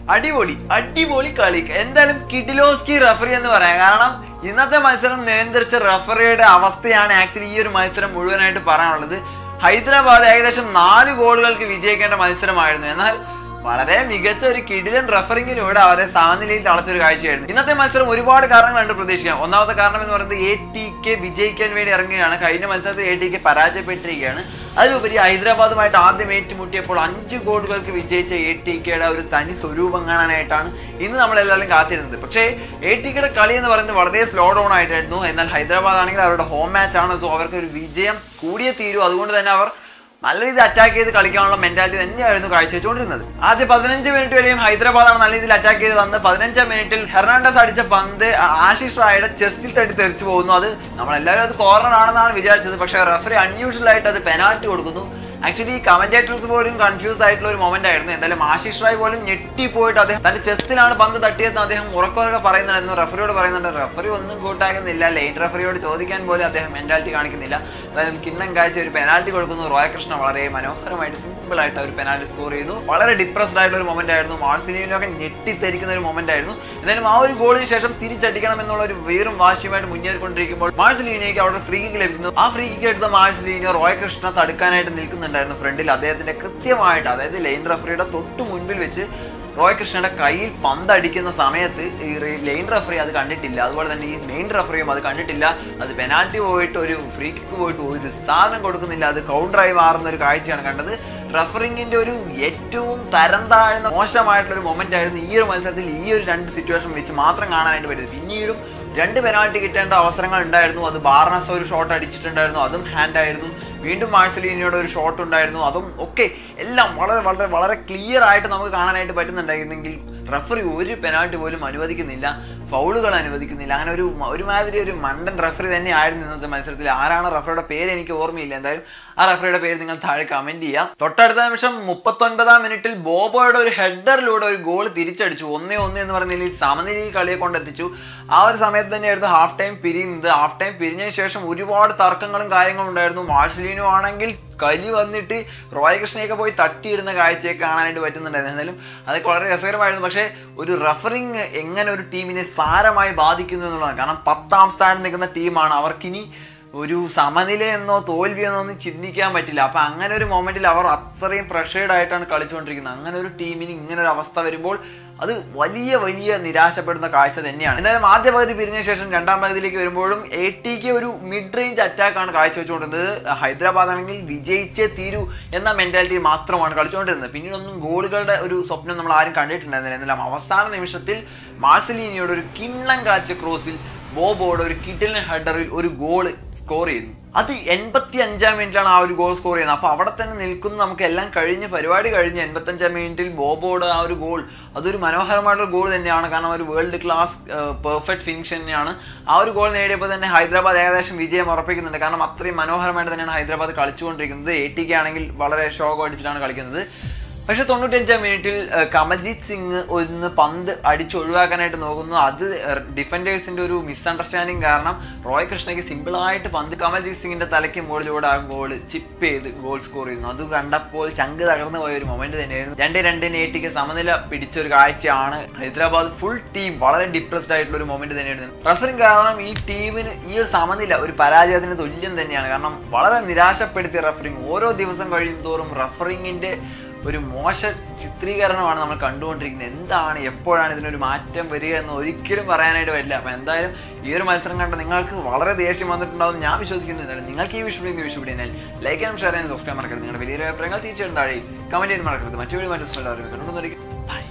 അടിപൊളി അടിപൊളി കളി എന്തായാലും കിഡിലോസ്കി റഫറി എന്ന് പറയാം കാരണം ഇന്നത്തെ മത്സരം നിയന്ത്രിച്ച റഫറിയുടെ അവസ്ഥയാണ് ആക്ച്വലി ഈ ഒരു മത്സരം മുഴുവനായിട്ട് പറയാനുള്ളത് ഹൈദരാബാദ് ഏകദേശം നാല് ഗോളുകൾക്ക് വിജയിക്കേണ്ട മത്സരമായിരുന്നു എന്നാൽ വളരെ മികച്ച ഒരു കിടിലൻ റഫറിങ്ങിലൂടെ അവരെ സമനിലയിൽ തളച്ചൊരു കാഴ്ചയായിരുന്നു ഇന്നത്തെ മത്സരം ഒരുപാട് കാരണങ്ങളുണ്ട് പ്രതീക്ഷിക്കാം ഒന്നാമത്തെ കാരണം എന്ന് പറയുന്നത് എ ടി കെ വിജയിക്കാൻ വേണ്ടി ഇറങ്ങുകയാണ് കഴിഞ്ഞ മത്സരത്തിൽ എ ടി കെ പരാജയപ്പെട്ടിരിക്കുകയാണ് അതിലുപരി ഹൈദരാബാദുമായിട്ട് ആദ്യം ഏറ്റുമുട്ടിയപ്പോൾ അഞ്ച് ഗോളുകൾക്ക് വിജയിച്ച എ ടി കെയുടെ ഒരു തനി സ്വരൂപം കാണാനായിട്ടാണ് ഇന്ന് നമ്മളെല്ലാവരും കാത്തിരുന്നത് പക്ഷേ എ ടി കെയുടെ കളി എന്ന് പറയുന്നത് വളരെ സ്ലോ ഡൗൺ ആയിട്ടായിരുന്നു എന്നാൽ ഹൈദരാബാദ് ആണെങ്കിൽ അവരുടെ ഹോം മാച്ച് ആണ് സോ അവർക്ക് ഒരു വിജയം കൂടിയേ തീരൂ അതുകൊണ്ട് തന്നെ അവർ നല്ല രീതിയിൽ അറ്റാക്ക് ചെയ്ത് കളിക്കാനുള്ള മെന്റാലിറ്റി തന്നെയായിരുന്നു കാഴ്ചവെച്ചുകൊണ്ടിരുന്നത് ആദ്യ പതിനഞ്ച് മിനിറ്റ് വരെയും ഹൈദരാബാദാണ് നല്ല രീതിയിൽ അറ്റാക്ക് ചെയ്ത് വന്ന് പതിനഞ്ചാം മിനിറ്റിൽ ഹെർണാണ്ടസ് അടിച്ച പന്ത് ആശിഷ് റായുടെ ചെസ്റ്റിൽ തട്ടി തെറിച്ചു പോകുന്നു അത് നമ്മളെല്ലാവരും അത് കോർണർ ആണെന്നാണ് വിചാരിച്ചത് പക്ഷേ റഫറി അൺയൂഷ്വൽ ആയിട്ട് അത് പെനാൽറ്റി കൊടുക്കുന്നു ആക്ച്വലി കമന്റേറ്റേഴ്സ് പോലും കൺഫ്യൂസ് ആയിട്ടുള്ള ഒരു മൊമെന്റ് ആയിരുന്നു എന്തായാലും ആശിഷ് റായ് പോലും ഞെട്ടി പോയിട്ട് അദ്ദേഹം തന്റെ ചെസ്റ്റിലാണ് പന്ത് തട്ടിയതെന്ന് അദ്ദേഹം ഉറക്കുറക്കെ പറയുന്നുണ്ടായിരുന്നു റഫറിയോട് പറയുന്നുണ്ട് റഫറി ഒന്നും കൂട്ടാക്കുന്നില്ല ലൈൻ റഫറിയോട് ചോദിക്കാൻ പോലും അദ്ദേഹം മെന്റാലിറ്റി കാണിക്കുന്നില്ല എന്തായാലും കിണ്ണം കാഴ്ച ഒരു പെനാൽറ്റി കൊടുക്കുന്നു റോയകൃഷ്ണ വളരെ മനോഹരമായിട്ട് സിമ്പിൾ ആയിട്ട് ഒരു പെനാൽറ്റി സ്കോർ ചെയ്യുന്നു വളരെ ഡിപ്രസ്ഡ് ആയിട്ടുള്ള ഒരു മൊമെന്റ് ആയിരുന്നു മാർസിലിനൊക്കെ ഞെട്ടിത്തെരിക്കുന്ന ഒരു മൊമെന്റ് ആയിരുന്നു എന്തായാലും ആ ഒരു ഗോളിന് ശേഷം തിരിച്ചടിക്കണം എന്നുള്ള ഒരു വീറും വാശിയുമായിട്ട് മുന്നേറിക്കൊണ്ടിരിക്കുമ്പോൾ മാർസിലീനയ്ക്ക് അവിടെ ഫ്രീ കിക്ക് ലഭിക്കുന്നു ആ ഫ്രീ കിക്ക് എടുത്ത മാർസിലീനോ റോയകൃഷ്ണ തടുക്കാനായിട്ട് നിൽക്കുന്നുണ്ടായിരുന്നു ഫ്രണ്ടിൽ അദ്ദേഹത്തിന്റെ കൃത്യമായിട്ട് അതായത് ലൈൻ റഫറിയുടെ തൊട്ട് മുൻപിൽ വെച്ച് റോയ് കൃഷ്ണയുടെ കയ്യിൽ പന്തടിക്കുന്ന സമയത്ത് ഈ റെ- ലൈൻ റഫറി അത് കണ്ടിട്ടില്ല അതുപോലെ തന്നെ ഈ മെയിൻ റഫറിയും അത് കണ്ടിട്ടില്ല അത് പെനാൽറ്റി പോയിട്ട് ഒരു ഫ്രീ കിക്ക് പോയിട്ട് ഒരു സാധനം കൊടുക്കുന്നില്ല അത് കൗണ്ടറായി മാറുന്ന ഒരു കാഴ്ചയാണ് കണ്ടത് റഫറിങ്ങിന്റെ ഒരു ഏറ്റവും തരം താഴ്ന്ന മോശമായിട്ടുള്ള ഒരു മൊമെന്റ് ആയിരുന്നു ഈ ഒരു മത്സരത്തിൽ ഈ ഒരു രണ്ട് സിറ്റുവേഷൻ വെച്ച് മാത്രം കാണാനായിട്ട് പറ്റിയത് പിന്നീടും രണ്ട് പെനാൾട്ടി കിട്ടേണ്ട അവസരങ്ങൾ ഉണ്ടായിരുന്നു അത് ബാർണസ് ഒരു ഷോട്ട് അടിച്ചിട്ടുണ്ടായിരുന്നു അതും ഹാൻഡ് ആയിരുന്നു വീണ്ടും മാർസലീനിയുടെ ഒരു ഷോട്ട് ഉണ്ടായിരുന്നു അതും ഒക്കെ എല്ലാം വളരെ വളരെ വളരെ ക്ലിയർ ആയിട്ട് നമുക്ക് കാണാനായിട്ട് പറ്റുന്നുണ്ടായിരുന്നെങ്കിൽ റഫറി ഒരു പെനാൾട്ടി പോലും അനുവദിക്കുന്നില്ല ഫൗളുകൾ അനുവദിക്കുന്നില്ല അങ്ങനെ ഒരു മ- ഒരുമാതിരി ഒരു മണ്ടൻ റഫറി തന്നെയായിരുന്നു ഇന്നത്തെ മത്സരത്തിൽ ആരാണ് റഫറിയുടെ പേര് എനിക്ക് ഓർമ്മയില്ല എന്തായാലും ആ റഫറിയുടെ പേര് നിങ്ങൾ താഴെ കമന്റ് ചെയ്യാം തൊട്ടടുത്ത നിമിഷം മുപ്പത്തൊൻപതാം മിനിറ്റിൽ ബോബോയുടെ ഒരു ഹെഡറിലൂടെ ഒരു ഗോൾ തിരിച്ചടിച്ചു ഒന്നേ ഒന്ന് എന്ന് പറയുന്ന രീതിയിൽ സമനിലയിൽ കളിയെ കൊണ്ടെത്തിച്ചു ആ ഒരു സമയത്ത് തന്നെയായിരുന്നു ഹാഫ് ടൈം പിരിയുന്നത് ഹാഫ് ടൈം പിരിഞ്ഞതിന് ശേഷം ഒരുപാട് തർക്കങ്ങളും കാര്യങ്ങളും ഉണ്ടായിരുന്നു മാർഷലീനോ ആണെങ്കിൽ കലി വന്നിട്ട് റോയ് കൃഷ്ണയൊക്കെ പോയി തട്ടിയിടുന്ന കാഴ്ചയൊക്കെ കാണാനായിട്ട് പറ്റുന്നുണ്ടായിരുന്നു എന്തായാലും അതൊക്കെ വളരെ രസകരമായിരുന്നു പക്ഷേ ഒരു റഫറിങ് എങ്ങനെ ഒരു ടീമിനെ സാരമായി ബാധിക്കുന്നു എന്നുള്ളതാണ് കാരണം പത്താം സ്ഥാനം നിൽക്കുന്ന ടീമാണ് അവർക്കിനി ഒരു സമനില എന്നോ തോൽവിയെന്നോ ഒന്നും ചിന്തിക്കാൻ പറ്റില്ല അപ്പൊ അങ്ങനെ ഒരു മൊമെന്റിൽ അവർ അത്രയും പ്രഷേർഡ് ആയിട്ടാണ് കളിച്ചുകൊണ്ടിരിക്കുന്നത് അങ്ങനെ ഒരു ടീമിന് ഇങ്ങനെ ഒരു അവസ്ഥ വരുമ്പോൾ അത് വലിയ വലിയ നിരാശപ്പെടുന്ന കാഴ്ച തന്നെയാണ് എന്തായാലും ആദ്യ പകുതി പിരിഞ്ഞ ശേഷം രണ്ടാം പകുതിയിലേക്ക് വരുമ്പോഴും എ ടിക്ക് ഒരു മിഡ് റേഞ്ച് അറ്റാക്കാണ് കാഴ്ചവെച്ചുകൊണ്ടിരുന്നത് ഹൈദരാബാദ് ആണെങ്കിൽ വിജയിച്ചേ തീരൂ എന്ന മെന്റാലിറ്റി മാത്രമാണ് കളിച്ചുകൊണ്ടിരുന്നത് പിന്നീടൊന്നും ഗോളുകളുടെ ഒരു സ്വപ്നം നമ്മൾ ആരും കണ്ടിട്ടുണ്ടായിരുന്നില്ല എന്നാലും അവസാന നിമിഷത്തിൽ മാർസലീനിയുടെ ഒരു കിണ്ണം കാച്ച ക്രോസിൽ ബോബോയുടെ ഒരു കിഡിലിന് ഹെഡറിൽ ഒരു ഗോൾ സ്കോർ ചെയ്യുന്നു അത് എൺപത്തി അഞ്ചാം മിനിറ്റാണ് ആ ഒരു ഗോൾ സ്കോർ ചെയ്യുന്നത് അപ്പോൾ അവിടെ തന്നെ നിൽക്കുന്ന നമുക്ക് എല്ലാം കഴിഞ്ഞ് പരിപാടി കഴിഞ്ഞ് എൺപത്തഞ്ചാം മിനിറ്റിൽ ബോബോയുടെ ആ ഒരു ഗോൾ അതൊരു മനോഹരമായിട്ടുള്ള ഗോൾ തന്നെയാണ് കാരണം ഒരു വേൾഡ് ക്ലാസ് പെർഫെക്റ്റ് ഫിനിഷ് തന്നെയാണ് ആ ഒരു ഗോൾ നേടിയപ്പോൾ തന്നെ ഹൈദരാബാദ് ഏകദേശം വിജയം ഉറപ്പിക്കുന്നുണ്ട് കാരണം അത്രയും മനോഹരമായിട്ട് തന്നെയാണ് ഹൈദരാബാദ് കളിച്ചുകൊണ്ടിരിക്കുന്നത് എ ടി കെ ആണെങ്കിൽ വളരെ ഷോക്ക് അടിച്ചിട്ടാണ് കളിക്കുന്നത് പക്ഷെ തൊണ്ണൂറ്റഞ്ചാം മിനിറ്റിൽ ഏഹ്, കമൽജീത് സിംഗ് ഒന്ന് പന്ത് അടിച്ചൊഴിവാക്കാനായിട്ട് നോക്കുന്നു അത് ഡിഫൻഡേഴ്സിന്റെ ഒരു മിസ്അണ്ടർസ്റ്റാൻഡിങ് കാരണം റോയ് കൃഷ്ണയ്ക്ക് സിമ്പിളായിട്ട് പന്ത് കമൽജീത് സിംഗിന്റെ തലയ്ക്ക് മുകളിലൂടെ ആ ഗോൾ ചിപ്പ് ചെയ്ത് ഗോൾ സ്കോർ ചെയ്യുന്നു അത് കണ്ടപ്പോൾ ചങ്ക് തകർന്നു പോയ ഒരു മൊമെന്റ് തന്നെയായിരുന്നു രണ്ട് രണ്ടിന് ഏറ്റിക്ക് സമനില പിടിച്ച ഒരു കാഴ്ചയാണ് ഹൈദരാബാദ് ഫുൾ ടീം വളരെ ഡിപ്രസ്ഡ് ആയിട്ടുള്ള ഒരു മൊമെന്റ് തന്നെയായിരുന്നു റഫറിങ് കാരണം ഈ ടീമിന് ഈ ഒരു സമനില ഒരു പരാജയത്തിന് തുല്യം തന്നെയാണ് കാരണം വളരെ നിരാശപ്പെടുത്തിയ റഫറിങ് ഓരോ ദിവസം കഴിയും തോറും റഫറിങ്ങിന്റെ ഒരു മോശ ചിത്രീകരണമാണ് നമ്മൾ കണ്ടുകൊണ്ടിരിക്കുന്നത് എന്താണ് എപ്പോഴാണ് ഇതിനൊരു മാറ്റം വരിക എന്ന് ഒരിക്കലും പറയാനായിട്ട് പറ്റില്ല അപ്പം എന്തായാലും ഈ ഒരു മത്സരം കണ്ട നിങ്ങൾക്ക് വളരെ ദേഷ്യം വന്നിട്ടുണ്ടാവും ഞാൻ വിശ്വസിക്കുന്നു എന്തായാലും നിങ്ങൾക്ക് ഈ വിഷയം വിഷയപ്പെടിയാൽ ലൈക്ക് ആൻഡ് ഷെയർ ചെയ്യാൻ സബ്സ്ക്രൈബ് മറക്കരുത് നിങ്ങളുടെ വലിയ അഭിപ്രായങ്ങൾ തീർച്ചയായിട്ടും താഴെ കമന്റ് ചെയ്യാൻ മറക്കരുത് മറ്റൊരു മറ്റു സ്മെല്ലാറിയും കണ്ടുകൊണ്ടിരിക്കും ബൈ